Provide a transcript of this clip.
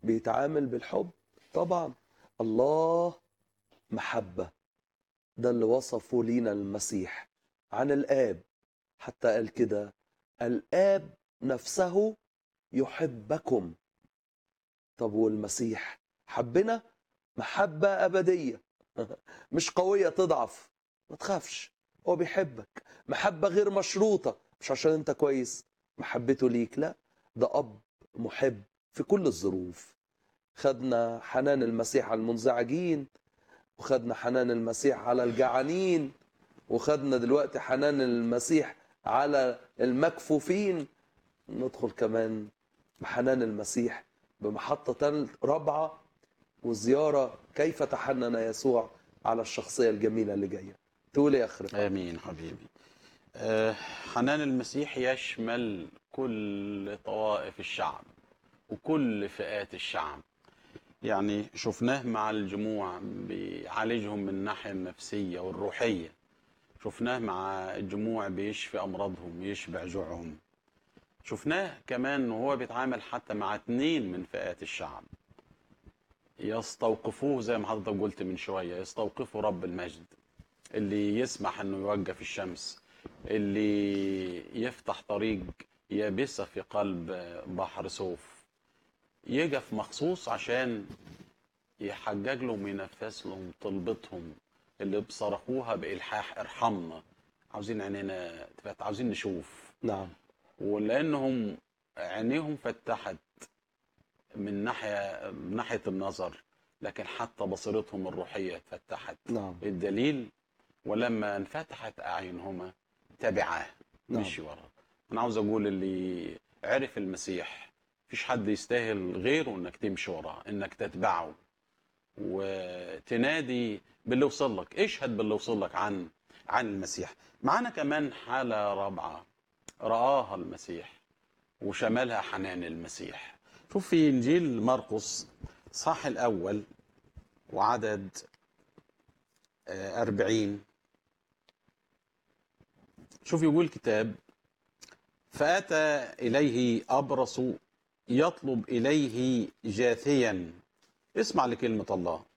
بيتعامل بالحب طبعا الله محبة ده اللي وصفه لينا المسيح عن الآب حتى قال كده الآب نفسه يحبكم طب والمسيح حبنا محبة أبدية مش قوية تضعف ما تخافش هو بيحبك محبة غير مشروطة مش عشان انت كويس محبته ليك لا ده أب محب في كل الظروف خدنا حنان المسيح على المنزعجين وخدنا حنان المسيح على الجعانين وخدنا دلوقتي حنان المسيح على المكفوفين ندخل كمان بحنان المسيح بمحطة تالت- رابعة وزيارة كيف تحنن يسوع على الشخصية الجميلة اللي جاية تقول إيه يا أخ رفعت؟ امين حبيبي آه، حنان المسيح يشمل كل طوائف الشعب وكل فئات الشعب يعني شفناه مع الجموع بيعالجهم من الناحية النفسية والروحية شفناه مع الجموع بيشفي أمراضهم يشبع جوعهم شفناه كمان وهو بيتعامل حتى مع اتنين من فئات الشعب يستوقفوه زي ما حضرتك قلت من شوية يستوقفوا رب المجد اللي يسمح انه يوقف الشمس اللي يفتح طريق يابسة في قلب بحر صوف يقف مخصوص عشان يحجج لهم وينفذ لهم طلبتهم اللي بصرخوها بإلحاح ارحمنا عاوزين عينينا تفتح عاوزين نشوف نعم ولانهم عينيهم فتحت من ناحيه من ناحيه النظر لكن حتى بصيرتهم الروحيه اتفتحت نعم الدليل ولما انفتحت اعينهما تبعاه نعم. مشي وراه انا عاوز اقول اللي عرف المسيح مفيش حد يستاهل غيره انك تمشي وراه انك تتبعه وتنادي باللي وصل لك اشهد باللي وصل لك عن عن المسيح معانا كمان حاله رابعه رآها المسيح وشملها حنان المسيح شوف في إنجيل مرقس صح الأول وعدد آه، أربعين شوف يقول الكتاب فأتى إليه أبرص يطلب إليه جاثيا اسمع لكلمة الله